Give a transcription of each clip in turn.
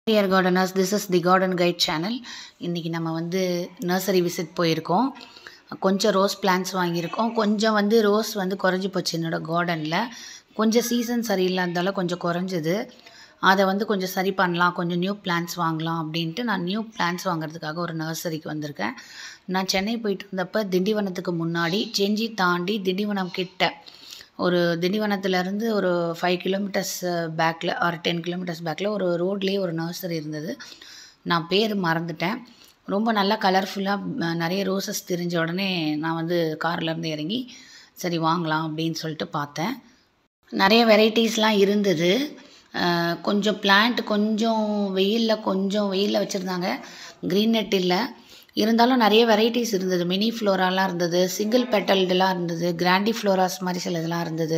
dear gardeners this is the garden guide channel இன்றைக்கி நம்ம வந்து நர்சரி விசிட் போயிருக்கோம் கொஞ்சம் ரோஸ் பிளான்ட்ஸ் வாங்கியிருக்கோம் கொஞ்சம் வந்து ரோஸ் வந்து குறைஞ்சி போச்சு என்னோடய கார்டனில் கொஞ்சம் சீசன் சரியில்லாததால கொஞ்சம் குறைஞ்சது அதை வந்து கொஞ்சம் சரி பண்ணலாம் கொஞ்சம் நியூ பிளான்ட்ஸ் வாங்கலாம் அப்படின்ட்டு நான் நியூ பிளான்ட்ஸ் வாங்குறதுக்காக ஒரு நர்சரிக்கு வந்திருக்கேன் நான் சென்னை போயிட்டு இருந்தப்போ திண்டிவனத்துக்கு முன்னாடி செஞ்சி தாண்டி திண்டிவனம் கிட்ட ஒரு திண்டிவனத்துலேருந்து ஒரு ஃபைவ் கிலோமீட்டர்ஸ் பேக்கில் ஒரு டென் கிலோமீட்டர்ஸ் பேக்கில் ஒரு ரோட்லேயே ஒரு நர்சரி இருந்தது நான் பேர் மறந்துட்டேன் ரொம்ப நல்லா கலர்ஃபுல்லாக நிறைய ரோசஸ் தெரிஞ்ச உடனே நான் வந்து கார்லேருந்து இறங்கி சரி வாங்கலாம் அப்படின்னு சொல்லிட்டு பார்த்தேன் நிறைய வெரைட்டிஸ்லாம் இருந்தது அஹ் கொஞ்சம் பிளான்ட் கொஞ்சம் வெயிலில் கொஞ்சம் வெயிலில் வச்சுருந்தாங்க க்ரீன் நெட் இல்லை இருந்தாலும் நிறைய வெரைட்டிஸ் இருந்தது மினி ஃப்ளோராலாம் இருந்தது சிங்கிள் பெட்டல்டுலாம் இருந்தது கிராண்டி ஃப்ளோராஸ் மாதிரி சில இதெல்லாம் இருந்தது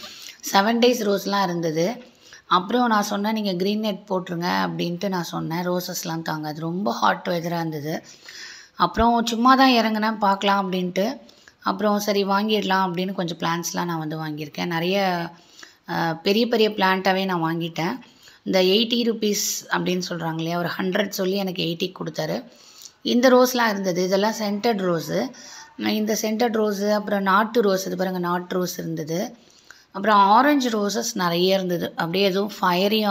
செவன் டேஸ் ரோஸ்லாம் இருந்தது அப்புறம் நான் சொன்னேன் நீங்கள் க்ரீன் நெட் போட்டுருங்க அப்படின்ட்டு நான் சொன்னேன் ரோசஸ்லாம் தாங்க அது ரொம்ப ஹாட் வெதராக இருந்தது அப்புறம் சும்மா தான் இறங்கினேன் பார்க்கலாம் அப்படின்ட்டு அப்புறம் சரி வாங்கிடலாம் அப்படின்னு கொஞ்சம் பிளான்ஸ்லாம் நான் வந்து வாங்கியிருக்கேன் நிறைய அஹ், பெரிய பெரிய பிளான்ட்டாகவே நான் வாங்கிட்டேன் இந்த எயிட்டி ருபீஸ் அப்படின்னு சொல்கிறாங்க இல்லையா ஒரு ஹண்ட்ரட் சொல்லி எனக்கு எயிட்டி கொடுத்தாரு இந்த ரோஸ்லாம் இருந்தது இதெல்லாம் சென்டட் ரோஸு இந்த சென்டட் ரோஸு அப்புறம் நாட்டு ரோஸ் இது பாருங்கள் நாட்டு ரோஸ் இருந்தது அப்புறம் ஆரஞ்சு ரோசஸ் நிறைய இருந்தது அப்படியே எதுவும் ஃபயரி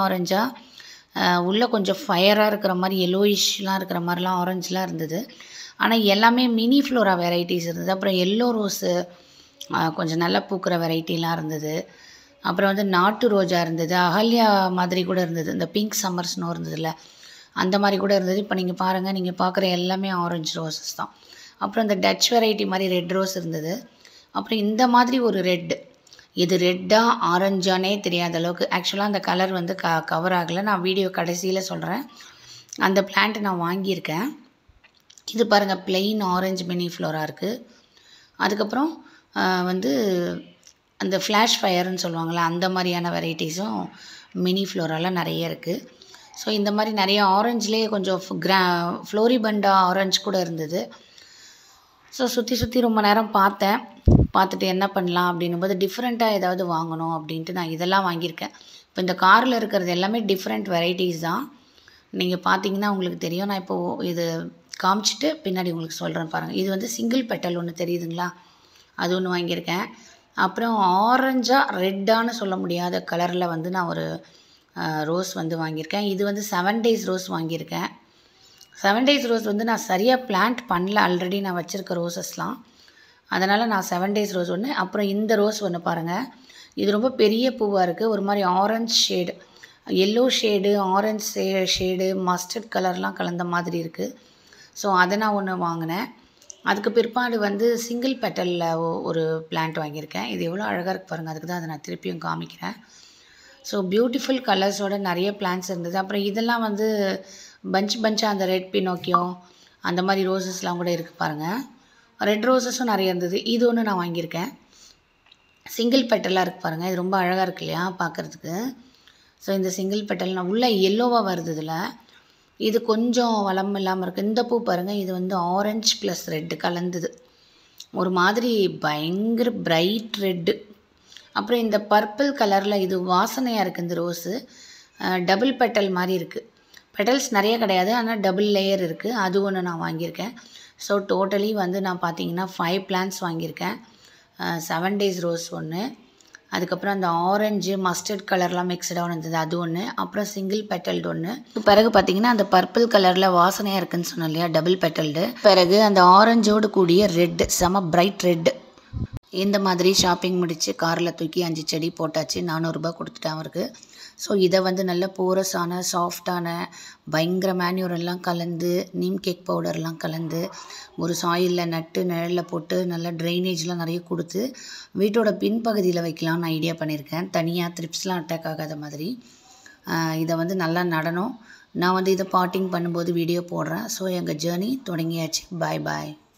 ஆரஞ்சாக உள்ளே கொஞ்சம் ஃபயராக இருக்கிற மாதிரி எல்லோயிஷ்லாம் இருக்கிற மாதிரிலாம் ஆரஞ்சுலாம் இருந்தது ஆனால் எல்லாமே மினி ஃப்ளோரா வெரைட்டிஸ் இருந்தது அப்புறம் எல்லோ ரோஸு கொஞ்சம் நல்லா பூக்கிற வெரைட்டிலாம் இருந்தது அப்புறம் வந்து நாட்டு ரோஜா இருந்தது அகல்யா மாதிரி கூட இருந்தது இந்த பிங்க் சம்மர் ஸ்னோ இருந்ததுல்ல அந்த மாதிரி கூட இருந்தது இப்போ நீங்கள் பாருங்கள் நீங்கள் பார்க்குற எல்லாமே ஆரஞ்சு ரோசஸ் தான் அப்புறம் இந்த டச் வெரைட்டி மாதிரி ரெட் ரோஸ் இருந்தது அப்புறம் இந்த மாதிரி ஒரு ரெட் இது ரெட்டா ஆரஞ்சானே தெரியாத அளவுக்கு ஆக்சுவலாக அந்த கலர் வந்து க கவர் ஆகலை நான் வீடியோ கடைசியில் சொல்கிறேன் அந்த பிளான்ட் நான் வாங்கியிருக்கேன் இது பாருங்கள் plain ஆரஞ்சு மினி ஃப்ளோரா இருக்குது அதுக்கப்புறம் ஆஹ், வந்து அந்த ஃப்ளாஷ் ஃபயர்னு சொல்லுவாங்கள்ல அந்த மாதிரியான வெரைட்டிஸும் மினி ஃப்ளோரால நிறைய இருக்குது ஸோ இந்த மாதிரி நிறைய ஆரஞ்சுலேயே கொஞ்சம் கிரா ஃப்ளோரிபண்டா ஆரஞ்சு கூட இருந்தது ஸோ சுற்றி சுற்றி ரொம்ப நேரம் பார்த்தேன் பார்த்துட்டு என்ன பண்ணலாம் அப்படின்னும் போது டிஃப்ரெண்ட்டாக ஏதாவது வாங்கணும் அப்படின்ட்டு நான் இதெல்லாம் வாங்கியிருக்கேன் இப்போ இந்த காரில் இருக்கிறது எல்லாமே டிஃப்ரெண்ட் வெரைட்டிஸ் தான் நீங்கள் பார்த்தீங்கன்னா உங்களுக்கு தெரியும் நான் இப்போது இது காமிச்சிட்டு பின்னாடி உங்களுக்கு சொல்கிறேன் பாருங்கள் இது வந்து சிங்கிள் பெட்டல் ஒன்று தெரியுதுங்களா அது ஒன்று வாங்கியிருக்கேன் அப்புறம் ஆரஞ்சாக ரெட்டான்னு சொல்ல முடியாத கலரில் வந்து நான் ஒரு ரோஸ் வந்து வாங்கியிருக்கேன் இது வந்து செவன் டேஸ் ரோஸ் வாங்கியிருக்கேன் செவன் டேஸ் ரோஸ் வந்து நான் சரியாக பிளான்ட் பண்ணல ஆல்ரெடி நான் வச்சுருக்க ரோசஸ்லாம் அதனால் நான் செவன் டேஸ் ரோஸ் ஒன்று அப்புறம் இந்த ரோஸ் ஒன்று பாருங்கள் இது ரொம்ப பெரிய பூவாக இருக்குது ஒரு மாதிரி orange shade yellow shade orange ஷே ஷேடு மஸ்டர்ட் கலர்லாம் கலந்த மாதிரி இருக்குது ஸோ அதை நான் ஒன்று வாங்கினேன் அதுக்கு பிற்பாடு வந்து சிங்கிள் பெட்டலில் ஒரு பிளான்ட் வாங்கியிருக்கேன் இது எவ்வளோ அழகாக இருக்கு பாருங்கள் அதுக்கு தான் அதை நான் திருப்பியும் காமிக்கிறேன் ஸோ பியூட்டிஃபுல் கலர்ஸோட நிறைய பிளான்ட்ஸ் இருந்தது அப்புறம் இதெல்லாம் வந்து பஞ்ச் பஞ்சாக அந்த ரெட் பினோக்கியோ அந்த மாதிரி ரோசஸ்லாம் கூட இருக்குது பாருங்கள் ரெட் ரோசஸும் நிறைய இருந்தது இது ஒன்று நான் வாங்கியிருக்கேன் சிங்கிள் பெட்டலாக இருக்குது பாருங்கள் இது ரொம்ப அழகாக இருக்கு இல்லையா பார்க்குறதுக்கு ஸோ இந்த சிங்கிள் பெட்டல் நான் உள்ளே எல்லோவாக வருது இதில் இது கொஞ்சம் வளம் இல்லாமல் இருக்குது இந்த பூ பாருங்கள் இது வந்து ஆரஞ்சு ப்ளஸ் ரெட்டு கலந்தது ஒரு மாதிரி பயங்கர பிரைட் ரெட்டு அப்புறம் இந்த பர்பிள் கலரில் இது வாசனையாக இருக்குது இந்த ரோஸு டபுள் பெட்டல் மாதிரி இருக்குது பெட்டல்ஸ் நிறைய கிடையாது ஆனால் டபுள் லேயர் இருக்குது அது ஒன்று நான் வாங்கியிருக்கேன் ஸோ டோட்டலி வந்து நான் பார்த்தீங்கன்னா ஃபைவ் பிளான்ஸ் வாங்கியிருக்கேன் செவன் டேஸ் ரோஸ் ஒன்று அதுக்கப்புறம் அந்த ஆரஞ்சு மஸ்டர்ட் கலர்லாம் மிக்சடாக இருந்தது அது ஒன்று அப்புறம் சிங்கிள் பெட்டல்டு ஒன்று பிறகு பார்த்தீங்கன்னா அந்த பர்பிள் கலரில் வாசனையாக இருக்குன்னு சொன்னேன் இல்லையா டபுள் பெட்டல்டு பிறகு அந்த ஆரஞ்சோடு கூடிய ரெட் செம பிரைட் ரெட் இந்த மாதிரி ஷாப்பிங் முடித்து காரில் தூக்கி அஞ்சு செடி போட்டாச்சு நானூறுரூபா கொடுத்துட்டேன் அவருக்கு ஸோ இதை வந்து நல்ல போரஸான சாஃப்டான பயங்கர மேன்யூர் எல்லாம் கலந்து நீம் கேக் பவுடர்லாம் கலந்து ஒரு சாயிலில் நட்டு நிழலில் போட்டு நல்லா ட்ரைனேஜ்லாம் நிறைய கொடுத்து வீட்டோட பின்பகுதியில் வைக்கலாம்னு ஐடியா பண்ணியிருக்கேன் தனியாக த்ரிப்ஸ்லாம் அட்டாக் ஆகாத மாதிரி ஆஹ் இதை வந்து நல்லா நடணும் நான் வந்து இதை பாட்டிங் பண்ணும்போது வீடியோ போடுறேன் ஸோ எங்கள் ஜேர்னி தொடங்கியாச்சு பாய் பாய்